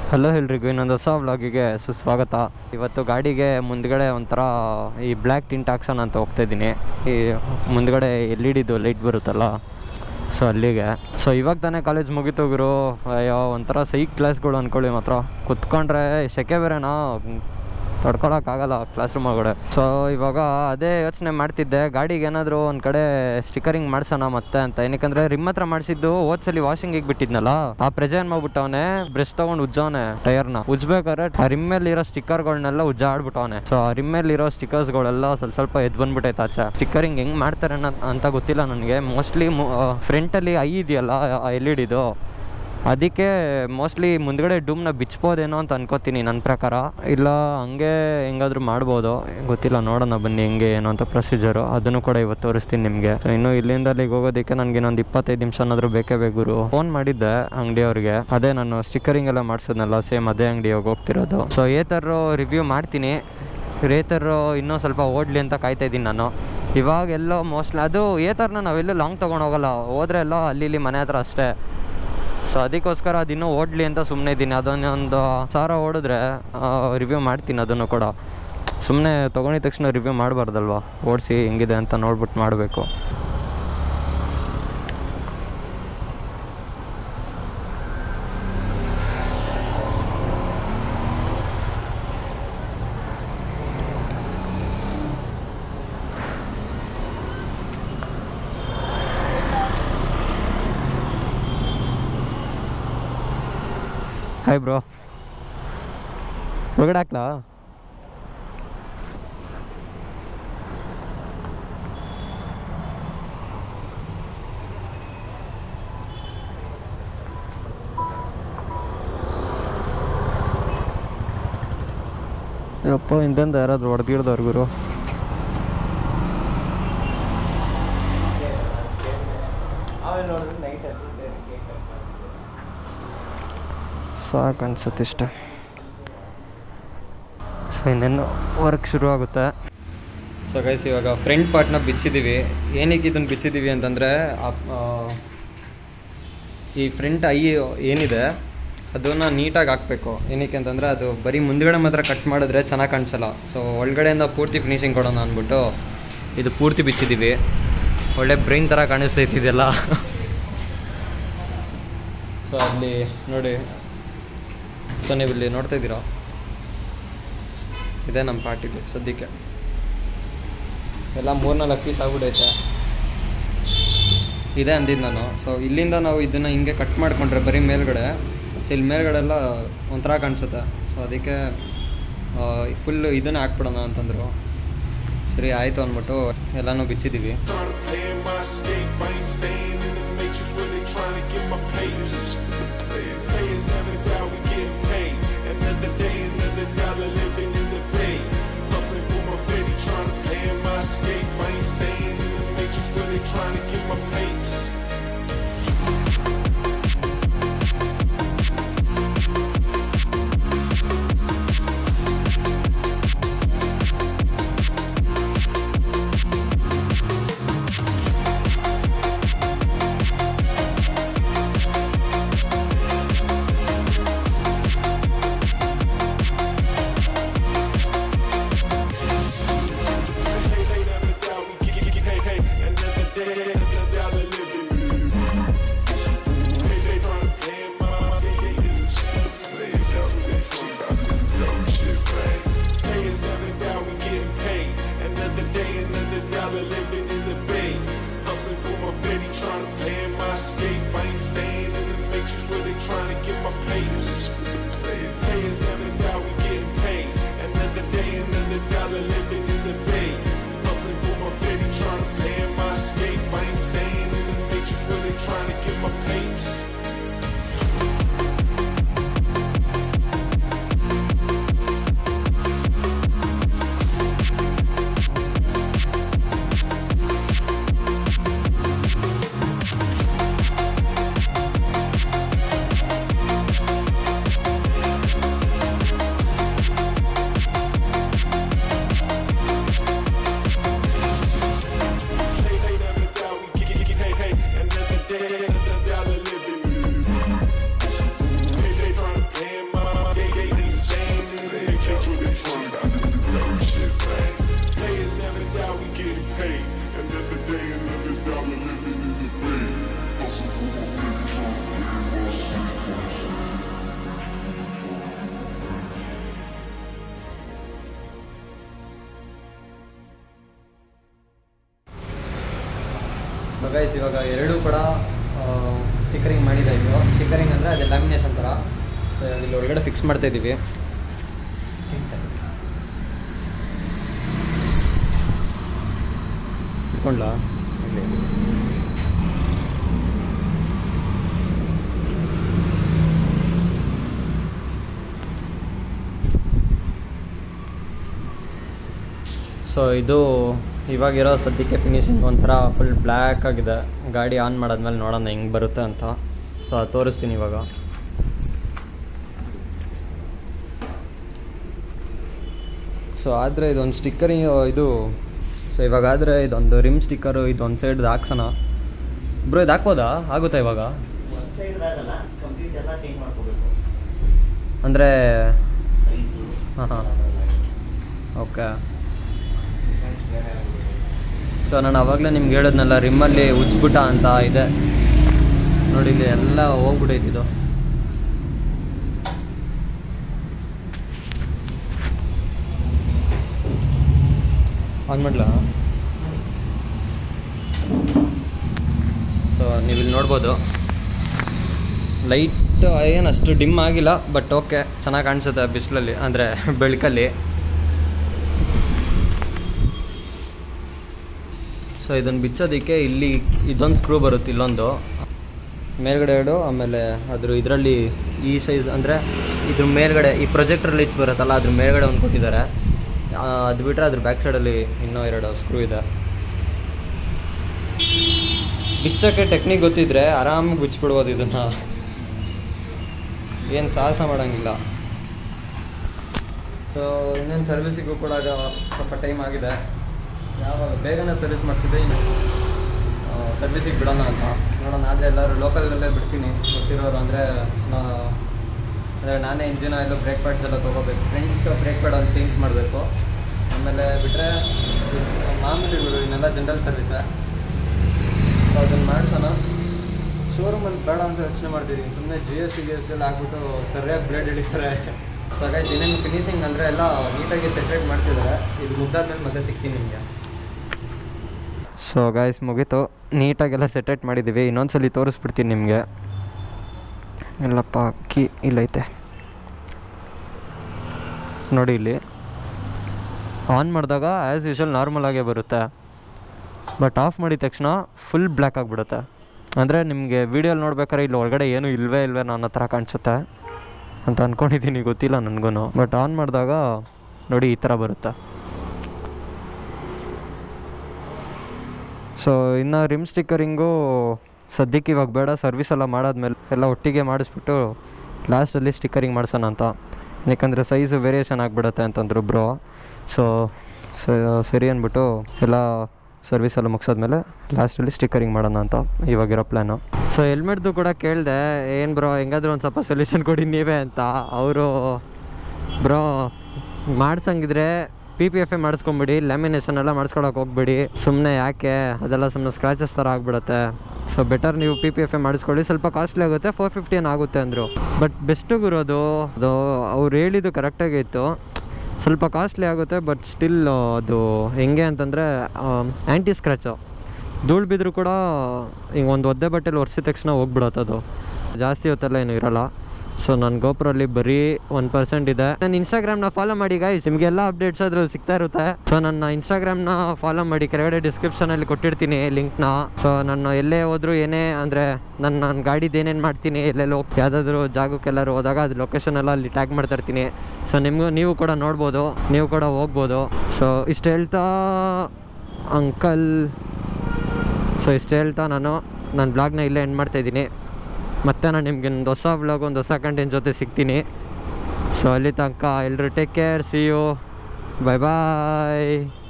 Hello ಎಲ್ರಿಗೂ ಇನ್ನೊಂದು ಹೊಸ ವ್ಲಾಗಿಗೆ ಸುಸ್ವಾಗತ ಇವತ್ತು ಗಾಡಿಗೆ ಮುಂದ್ಗಡೆ ಒಂಥರ ಈ ಬ್ಲ್ಯಾಕ್ ಟಿಂಟ್ ಹಾಕ್ಸೋಣ ಅಂತ ಹೋಗ್ತಾ ಇದ್ದೀನಿ ಈ ಮುಂದ್ಗಡೆ ಎಲ್ ಇ ಡಿದು ಲೈಟ್ ಬರುತ್ತಲ್ಲ ಸೊ ಅಲ್ಲಿಗೆ ಸೊ ಇವಾಗ ತಾನೇ ಕಾಲೇಜ್ ಮುಗೀತು ಗುರು ಅಯ್ಯೋ ಒಂಥರ ಸೈಕ್ ಕ್ಲಾಸ್ಗಳು ಅಂದ್ಕೊಳ್ಳಿ ಮಾತ್ರ ಕುತ್ಕೊಂಡ್ರೆ ಸೆಕೆ ಬೇರೆನಾ ತಡ್ಕೊಳಕ್ಕಾಗಲ್ಲ ಕ್ಲಾಸ್ ರೂಮ್ ಒಳಗಡೆ ಸೊ ಇವಾಗ ಅದೇ ಯೋಚನೆ ಮಾಡ್ತಿದ್ದೆ ಗಾಡಿಗೆ ಏನಾದರೂ ಒಂದು ಕಡೆ ಸ್ಟಿಕರಿಂಗ್ ಮಾಡ್ಸೋಣ ಮತ್ತೆ ಅಂತ ಏನಕ್ಕಂದ್ರೆ ರಿಮ್ ಹತ್ರ ಮಾಡಿಸಿದ್ದು ಹೋದ್ಸಲಿ ವಾಷಿಂಗಿಗೆ ಬಿಟ್ಟಿದ್ನಲ್ಲ ಆ ಪ್ರೆಜೆ ಏನ್ ಮಾಡ್ಬಿಟ್ಟವನೆ ಬ್ರಷ್ ತಗೊಂಡು ಉಜ್ಜವನೆ ಟೈರ್ನ ಉಜ್ಬೇಕಾದ್ರೆ ಆ ರಿಮ್ ಮೇಲೆ ಇರೋ ಸ್ಟಿಕ್ಕರ್ಗಳನ್ನೆಲ್ಲ ಉಜ್ಜಾಡ್ಬಿಟ್ಟವನೆ ಸೊ ಆ ರಿಮ್ ಮೇಲೆ ಇರೋ ಸ್ಟಿಕ್ಕರ್ಸ್ಗಳೆಲ್ಲ ಸ್ವಲ್ಪ ಸ್ವಲ್ಪ ಎದ್ದು ಬಂದ್ಬಿಟ್ಟೈತೆ ಆಚೆ ಸ್ಟಿಕ್ಕರಿಂಗ್ ಹೆಂಗ್ ಮಾಡ್ತಾರೆ ಅನ್ನೋ- ಅಂತ ಗೊತ್ತಿಲ್ಲ ನನಗೆ ಮೋಸ್ಟ್ಲಿ ಫ್ರಂಟಲ್ಲಿ ಐ ಇದೆಯಲ್ಲ ಎಲ್ ಇ ಡಿದು ಅದಕ್ಕೆ ಮೋಸ್ಟ್ಲಿ ಮುಂದ್ಗಡೆ ಡೂಮ್ನ ಬಿಚ್ಬೋದೇನೋ ಅಂತ ಅನ್ಕೋತೀನಿ ನನ್ನ ಪ್ರಕಾರ ಇಲ್ಲ ಹಂಗೆ ಹೆಂಗಾದ್ರೂ ಮಾಡ್ಬೋದು ಗೊತ್ತಿಲ್ಲ ನೋಡೋಣ ಬನ್ನಿ ಹೆಂಗೆ ಏನು ಅಂತ ಪ್ರೊಸೀಜರು ಅದನ್ನು ಕೂಡ ಇವತ್ತು ತೋರಿಸ್ತೀನಿ ನಿಮಗೆ ಇನ್ನು ಇಲ್ಲಿಂದ ಅಲ್ಲಿಗೆ ಹೋಗೋದಕ್ಕೆ ನನಗೆ ಇನ್ನೊಂದು ಇಪ್ಪತ್ತೈದು ನಿಮಿಷ ಏನಾದರೂ ಬೇಕೇ ಬೇಕು ಗುರು ಫೋನ್ ಮಾಡಿದ್ದೆ ಅಂಗಡಿಯವ್ರಿಗೆ ಅದೇ ನಾನು ಸ್ಟಿಕ್ಕರಿಂಗ್ ಎಲ್ಲ ಮಾಡಿಸೋದ್ನಲ್ಲ ಸೇಮ್ ಅದೇ ಅಂಗಡಿಯಾಗ ಹೋಗ್ತಿರೋದು ಸೊ ಏ ಥರ ರಿವ್ಯೂ ಮಾಡ್ತೀನಿ ರೇತರು ಇನ್ನೂ ಸ್ವಲ್ಪ ಓಡಲಿ ಅಂತ ಕಾಯ್ತಾ ಇದ್ದೀನಿ ನಾನು ಇವಾಗ ಎಲ್ಲೋ ಮೋಸ್ಟ್ಲಿ ಅದು ಏ ಥರನ ನಾವೆಲ್ಲೂ ಲಾಂಗ್ ತೊಗೊಂಡು ಹೋಗಲ್ಲ ಹೋದ್ರೆ ಎಲ್ಲೋ ಅಲ್ಲಿ ಇಲ್ಲಿ ಮನೆ ಹತ್ರ ಅಷ್ಟೇ ಸೊ ಅದಕ್ಕೋಸ್ಕರ ಅದಿನ್ನೂ ಓಡಲಿ ಅಂತ ಸುಮ್ಮನೆ ಇದ್ದೀನಿ ಅದನ್ನೊಂದು ಸಾವಿರ ಓಡಿದ್ರೆ ರಿವ್ಯೂ ಮಾಡ್ತೀನಿ ಅದನ್ನು ಕೂಡ ಸುಮ್ಮನೆ ತೊಗೊಂಡಿದ ತಕ್ಷಣ ರಿವ್ಯೂ ಮಾಡಬಾರ್ದಲ್ವ ಓಡಿಸಿ ಹೆಂಗಿದೆ ಅಂತ ನೋಡ್ಬಿಟ್ಟು ಮಾಡಬೇಕು ಹಾಯ್ ಬ್ರೋ ಒಳಗಡೆ ಹಾಕ್ಲಾ ಯಪ್ಪ ಹಿಂದಿಂದ ಯಾರಾದ್ರು ಹೊಡೆದಿಡ್ದವ್ರು ಗುರು ಸಾಕು ಅನ್ಸುತ್ತೆ ಇಷ್ಟ ಸೊ ಇನ್ನೇನು ವರ್ಕ್ ಶುರು ಆಗುತ್ತೆ ಸೊ ಗೈಸ್ ಇವಾಗ ಫ್ರಂಟ್ ಪಾರ್ಟ್ನ ಬಿಚ್ಚಿದ್ದೀವಿ ಏನಕ್ಕೆ ಇದನ್ನು ಬಿಚ್ಚಿದ್ದೀವಿ ಅಂತಂದರೆ ಈ ಫ್ರಂಟ್ ಐ ಏನಿದೆ ಅದನ್ನು ನೀಟಾಗಿ ಹಾಕಬೇಕು ಏನಕ್ಕೆ ಅಂತಂದರೆ ಅದು ಬರೀ ಮುಂದ್ಗಡೆ ಮಾತ್ರ ಕಟ್ ಮಾಡಿದ್ರೆ ಚೆನ್ನಾಗಿ ಕಾಣಿಸಲ್ಲ ಸೊ ಒಳಗಡೆಯಿಂದ ಪೂರ್ತಿ ಫಿನಿಶಿಂಗ್ ಕೊಡೋಣ ಅಂದ್ಬಿಟ್ಟು ಇದು ಪೂರ್ತಿ ಬಿಚ್ಚಿದ್ದೀವಿ ಒಳ್ಳೆ ಬ್ರೈನ್ ಥರ ಕಾಣಿಸ್ತೈತಿ ಇದೆಲ್ಲ ಸೊ ಅಲ್ಲಿ ನೋಡಿ ಸೊ ನೀವು ಇಲ್ಲಿ ನೋಡ್ತಾ ಇದ್ದೀರಾ ಇದೇ ನಮ್ಮ ಪಾರ್ಟಿಲಿ ಸದ್ಯಕ್ಕೆ ಎಲ್ಲ ಮೂರ್ನಾಲ್ಕು ಪೀಸ್ ಆಗ್ಬಿಟ್ಟೈತೆ ಇದೇ ಅಂದಿದ್ದು ನಾನು ಸೊ ಇಲ್ಲಿಂದ ನಾವು ಇದನ್ನು ಹಿಂಗೆ ಕಟ್ ಮಾಡಿಕೊಂಡ್ರೆ ಬರೀ ಮೇಲ್ಗಡೆ ಸೊ ಇಲ್ಲಿ ಮೇಲ್ಗಡೆ ಎಲ್ಲ ಒಂಥರ ಕಾಣಿಸುತ್ತೆ ಸೊ ಅದಕ್ಕೆ ಫುಲ್ ಇದನ್ನು ಹಾಕ್ಬಿಡೋಣ ಅಂತಂದರು ಸರಿ ಆಯಿತು ಅಂದ್ಬಿಟ್ಟು ಎಲ್ಲನೂ ಬಿಚ್ಚಿದ್ದೀವಿ Trying to play in my escape. I ain't staying in the matrix where they trying to get my papers. Players never doubt we get paid. Another day, another dollar living in the bay. Hustling for my baby, trying to play in my escape. I ain't staying in the matrix where they trying to get my papers. Guys ಇವಾಗ ಎರಡೂ ಕೂಡ stickering ಮಾಡಿದ್ದಾಯಿತು stickering ಅಂದರೆ ಅದೇ lamination ಥರ so ಇಲ್ಲಿ ಒಳಗಡೆ fix ಮಾಡ್ತಾ ಇದ್ದೀವಿ ಇಟ್ಕೊಂಡ್ಲಾ ಸೊ ಇದು ಇವಾಗಿರೋ ಸದ್ಯಕ್ಕೆ ಫಿನಿಶಿಂಗ್ ಒಂಥರ ಫುಲ್ ಬ್ಲ್ಯಾಕ್ ಆಗಿದೆ ಗಾಡಿ ಆನ್ ಮಾಡಾದ್ಮೇಲೆ ನೋಡೋಣ ಹೆಂಗೆ ಬರುತ್ತೆ ಅಂತ ಸೊ ಅದು ತೋರಿಸ್ತೀನಿ ಇವಾಗ ಸೊ ಆದರೆ ಇದೊಂದು ಸ್ಟಿಕ್ಕರಿಂಗ್ ಇದು ಸೊ ಇವಾಗ ಆದರೆ ಇದೊಂದು ರಿಮ್ ಸ್ಟಿಕ್ಕರು ಇದೊಂದು ಸೈಡ್ದು ಹಾಕ್ಸೋಣ ಬ್ರೋ ಇದು ಹಾಕ್ಬೋದಾ ಆಗುತ್ತಾ ಇವಾಗ ಒಂದು ಸೈಡ್ದಾಗಲ್ಲ ಕಂಪ್ಲೀಟ್ ಎಲ್ಲ ಚೇಂಜ್ ಮಾಡ್ಕೋಬೇಕು ಅಂದರೆ ಸೈಜು ಹಾಂ ಹಾಂ ಓಕೆ ಡಿಫ್ರೆನ್ಸ್ ಬೇರೆ ಆಗಿದೆ ಸೊ ನಾನು ಅವಾಗಲೇ ನಿಮ್ಗೆ ಹೇಳಿದ್ನಲ್ಲ ರಿಮ್ಮಲ್ಲಿ ಉಜ್ಬಿಟ್ಟ ಅಂತ ಇದೆ ನೋಡಿ ಇಲ್ಲಿ ಎಲ್ಲ ಹೋಗ್ಬಿಟ್ಟೈತಿ ಇದು ಆನ್ ಮಾಡ್ಲಾ ಸೊ ನೀವು ಇಲ್ಲಿ ನೋಡ್ಬೋದು ಲೈಟ್ ಏನು ಅಷ್ಟು ಡಿಮ್ ಆಗಿಲ್ಲ ಬಟ್ ಓಕೆ ಚೆನ್ನಾಗಿ ಕಾಣಿಸುತ್ತೆ ಬಿಸಿಲಲ್ಲಿ ಅಂದರೆ ಬೆಳಕಲ್ಲಿ ಸೊ ಇದನ್ನು ಬಿಚ್ಚೋದಕ್ಕೆ ಇಲ್ಲಿ ಇದೊಂದು ಸ್ಕ್ರೂ ಬರುತ್ತೆ ಇಲ್ಲೊಂದು ಮೇಲ್ಗಡೆ ಎರಡು ಆಮೇಲೆ ಅದ್ರ ಇದರಲ್ಲಿ ಈ ಸೈಜ್ ಅಂದರೆ ಇದ್ರ ಮೇಲ್ಗಡೆ ಈ ಪ್ರೊಜೆಕ್ಟರ್ ಲೈಟ್ ಬರುತ್ತಲ್ಲ ಅದ್ರ ಮೇಲ್ಗಡೆ ಒಂದು ಕೊಟ್ಟಿದ್ದಾರೆ ಆ, ಅದು ಬಿಟ್ಟರೆ ಅದ್ರ ಬ್ಯಾಕ್ ಸೈಡಲ್ಲಿ ಇನ್ನೂ ಎರಡು ಸ್ಕ್ರೂ ಇದೆ ಬಿಚ್ಚೋಕ್ಕೆ ಟೆಕ್ನಿಕ್ ಗೊತ್ತಿದ್ರೆ ಆರಾಮಾಗಿ ಬಿಚ್ಚಿಬಿಡ್ಬೋದು ಇದನ್ನು ಏನು ಸಾಹಸ ಮಾಡೋಂಗಿಲ್ಲ ಸೊ ಇನ್ನೇನು ಸರ್ವಿಸಿಗೂ ಕೂಡ ಅದು ಸ್ವಲ್ಪ ಟೈಮ್ ಆಗಿದೆ ಯಾವಾಗ ಬೇಗನೆ ಸರ್ವಿಸ್ ಮಾಡಿಸಿದೆ ಸರ್ವಿಸಿಗೆ ಬಿಡೋಣ ಅಂತ ನೋಡೋಣ ಆದರೆ ಎಲ್ಲರೂ ಲೋಕಲಲ್ಲೇ ಬಿಡ್ತೀನಿ ಗೊತ್ತಿರೋರು ಅಂದರೆ ಅಂದರೆ ನಾನೇ ಇಂಜಿನ್ ಆಯಿಲು ಬ್ರೇಕ್ ಪ್ಯಾಡ್ಸ್ ಎಲ್ಲ ತೊಗೋಬೇಕು ಫ್ರಂಟ್ ಬ್ರೇಕ್ ಪ್ಯಾಡ್ ಒಂದು ಚೇಂಜ್ ಮಾಡಬೇಕು ಆಮೇಲೆ ಬಿಟ್ಟರೆ ಮಾಮೂಲಿ ಬಿಡು ಇನ್ನೆಲ್ಲ ಜನರಲ್ ಸರ್ವಿಸೇ ಸೊ ಅದನ್ನು ಮಾಡಿಸೋಣ ಶೋರೂಮಲ್ಲಿ ಬೇಡ ಅಂತ ಯೋಚನೆ ಮಾಡ್ತಿದ್ದೀನಿ ಸುಮ್ಮನೆ G S T G S ಎಲ್ಲ ಹಾಕ್ಬಿಟ್ಟು ಸರಿಯಾಗಿ ಬ್ಲೇಡ್ ಹಿಡಿತಾರೆ ಸೊ ಹಾಗಾಗಿ ಇನ್ನೇನು ಫಿನಿಶಿಂಗ್ ಅಂದರೆ ಎಲ್ಲ ನೀಟಾಗಿ ಸೆಪ್ರೇಟ್ ಮಾಡ್ತಿದ್ದಾರೆ ಇದು ಮುಗ್ದಾದ್ಮೇಲೆ ಮತ್ತೆ ಸಿಗ್ತೀನಿ ನಿಮಗೆ ಸೊ ಗಾಯ್ಸ್ ಮುಗೀತು ನೀಟಾಗೆಲ್ಲ ಸೆಟೇಟ್ ಮಾಡಿದ್ದೀವಿ ಇನ್ನೊಂದ್ಸಲಿ ತೋರಿಸ್ಬಿಡ್ತೀನಿ ನಿಮಗೆ ಎಲ್ಲಪ್ಪ ಕೀ ಇಲ್ಲೈತೆ ನೋಡಿ ಇಲ್ಲಿ ಆನ್ ಮಾಡಿದಾಗ ಆ್ಯಸ್ ಯೂಶಲ್ ನಾರ್ಮಲ್ ಆಗೇ ಬರುತ್ತೆ ಬಟ್ ಆಫ್ ಮಾಡಿದ ತಕ್ಷಣ ಫುಲ್ ಬ್ಲ್ಯಾಕ್ ಆಗಿಬಿಡುತ್ತೆ ಅಂದರೆ ನಿಮಗೆ ವೀಡಿಯೋಲಿ ನೋಡ್ಬೇಕಾದ್ರೆ ಇಲ್ಲಿ ಒಳಗಡೆ ಏನೂ ಇಲ್ವೇ ಇಲ್ವೇ ನನ್ನ ಹತ್ರ ಕಾಣಿಸುತ್ತೆ ಅಂತ ಅಂದ್ಕೊಂಡಿದ್ದೀನಿ ಗೊತ್ತಿಲ್ಲ ನನಗೂ ಬಟ್ ಆನ್ ಮಾಡಿದಾಗ ನೋಡಿ ಈ ಥರ ಬರುತ್ತೆ ಸೊ ಇನ್ನು ರಿಮ್ ಸ್ಟಿಕ್ಕರಿಂಗು ಸದ್ಯಕ್ಕೆ ಇವಾಗ ಬೇಡ ಸರ್ವಿಸ್ ಎಲ್ಲ ಮಾಡಾದ್ಮೇಲೆ ಎಲ್ಲ ಒಟ್ಟಿಗೆ ಮಾಡಿಸ್ಬಿಟ್ಟು ಲಾಸ್ಟಲ್ಲಿ ಸ್ಟಿಕ್ಕರಿಂಗ್ ಮಾಡ್ಸೋಣ ಅಂತ ಯಾಕಂದರೆ ಸೈಜು ವೇರಿಯೇಷನ್ ಆಗಿಬಿಡುತ್ತೆ ಅಂತಂದ್ರು ಬ್ರೋ ಸೊ ಸರಿ ಅಂದ್ಬಿಟ್ಟು ಎಲ್ಲ ಸರ್ವಿಸ್ ಎಲ್ಲ ಮುಗಿಸೋದ್ಮೇಲೆ ಲಾಸ್ಟಲ್ಲಿ ಸ್ಟಿಕ್ಕರಿಂಗ್ ಮಾಡೋಣ ಅಂತ ಇವಾಗಿರೋ ಪ್ಲ್ಯಾನು ಸೊ ಹೆಲ್ಮೆಟ್ದು ಕೂಡ ಕೇಳಿದೆ ಏನು ಬ್ರೋ ಹೆಂಗಾದ್ರೂ ಒಂದು ಸ್ವಲ್ಪ ಸೊಲ್ಯೂಷನ್ ಕೊಡಿ ನೀವೇ ಅಂತ ಅವರು ಬ್ರೋ ಮಾಡ್ಸಂಗಿದ್ರೆ ಪಿ ಪಿ ಎಫ್ ಎ ಮಾಡಿಸ್ಕೊಂಬಿಡಿ ಲ್ಯಾಮಿನೇಷನ್ ಎಲ್ಲ ಮಾಡಿಸ್ಕೊಳಕ್ಕೆ ಹೋಗ್ಬೇಡಿ ಸುಮ್ಮನೆ ಯಾಕೆ ಅದೆಲ್ಲ ಸುಮ್ಮನೆ ಸ್ಕ್ರಾಚಸ್ ಥರ ಆಗಿಬಿಡುತ್ತೆ ಸೊ ಬೆಟರ್ ನೀವು ಪಿ ಪಿ ಎಫ್ ಎ ಮಾಡಿಸ್ಕೊಳ್ಳಿ ಸ್ವಲ್ಪ ಕಾಸ್ಟ್ಲಿ ಆಗುತ್ತೆ ಫೋರ್ ಫಿಫ್ಟಿ ಏನು ಆಗುತ್ತೆ ಅಂದರು ಬಟ್ ಬೆಸ್ಟಿಗಿರೋದು ಅದು ಅವ್ರು ಹೇಳಿದ್ದು ಕರೆಕ್ಟಾಗಿ ಇತ್ತು ಸ್ವಲ್ಪ ಕಾಸ್ಟ್ಲಿ ಆಗುತ್ತೆ ಬಟ್ ಸ್ಟಿಲ್ ಅದು ಹೆಂಗೆ ಅಂತಂದರೆ ಆ್ಯಂಟಿ ಸ್ಕ್ರ್ಯಾಚು ಧೂಳು ಬಿದ್ದರೂ ಕೂಡ ಹಿಂಗೆ ಒಂದು ಒದ್ದೆ ಬಟ್ಟೆಲಿ ಒರೆಸಿದ ತಕ್ಷಣ ಹೋಗ್ಬಿಡುತ್ತೆ ಅದು ಜಾಸ್ತಿ ಹೊತ್ತೆಲ್ಲ ಏನು ಇರಲ್ಲ ಸೊ ನನ್ನ ಗೋಪ್ರಲ್ಲಿ ಬರೀ ಒನ್ ಪರ್ಸೆಂಟ್ ಇದೆ ನನ್ನ ಇನ್ಸ್ಟಾಗ್ರಾಮ್ನ ಫಾಲೋ ಮಾಡಿ ಗೈಸ್ ನಿಮಗೆಲ್ಲ ಅಪ್ಡೇಟ್ಸ್ ಅದ್ರಲ್ಲಿ ಸಿಗ್ತಾ ಇರುತ್ತೆ ಸೊ ನನ್ನ ಇನ್ಸ್ಟಾಗ್ರಾಮ್ನ ಫಾಲೋ ಮಾಡಿ ಕೆಳಗಡೆ ಡಿಸ್ಕ್ರಿಪ್ಷನಲ್ಲಿ ಕೊಟ್ಟಿರ್ತೀನಿ ಲಿಂಕ್ನ ಸೊ ನಾನು ಎಲ್ಲೇ ಹೋದ್ರು ಏನೇ ಅಂದರೆ ನನ್ನ ನನ್ನ ಗಾಡಿದು ಏನೇನು ಮಾಡ್ತೀನಿ ಎಲ್ಲೆಲ್ಲಿ ಹೋಗಿ ಯಾವುದಾದ್ರೂ ಜಾಗಕ್ಕೆಲ್ಲರೂ ಹೋದಾಗ ಅದು ಲೊಕೇಶನ್ ಎಲ್ಲ ಅಲ್ಲಿ ಟ್ಯಾಗ್ ಮಾಡ್ತಾ ಇರ್ತೀನಿ ಸೊ ನಿಮಗೂ ನೀವು ಕೂಡ ನೋಡ್ಬೋದು ನೀವು ಕೂಡ ಹೋಗ್ಬೋದು ಸೊ ಇಷ್ಟು ಹೇಳ್ತಾ ಅಂಕಲ್ ಸೊ ಇಷ್ಟು ಹೇಳ್ತಾ ನಾನು ನನ್ನ ಬ್ಲಾಗ್ನ ಇಲ್ಲೇ ಎಂಡ್ ಮಾಡ್ತಾಯಿದ್ದೀನಿ ಮತ್ತೆ ನಾನು ನಿಮ್ಗೆ ಒಂದು ಹೊಸ ಬ್ಲಾಗ್ ಒಂದು ಹೊಸ ಕಂಟೆಂಟ್ ಜೊತೆ ಸಿಗ್ತೀನಿ ಸೊ ಅಲ್ಲಿ ತನಕ ಎಲ್ಲರೂ take care see you bye bye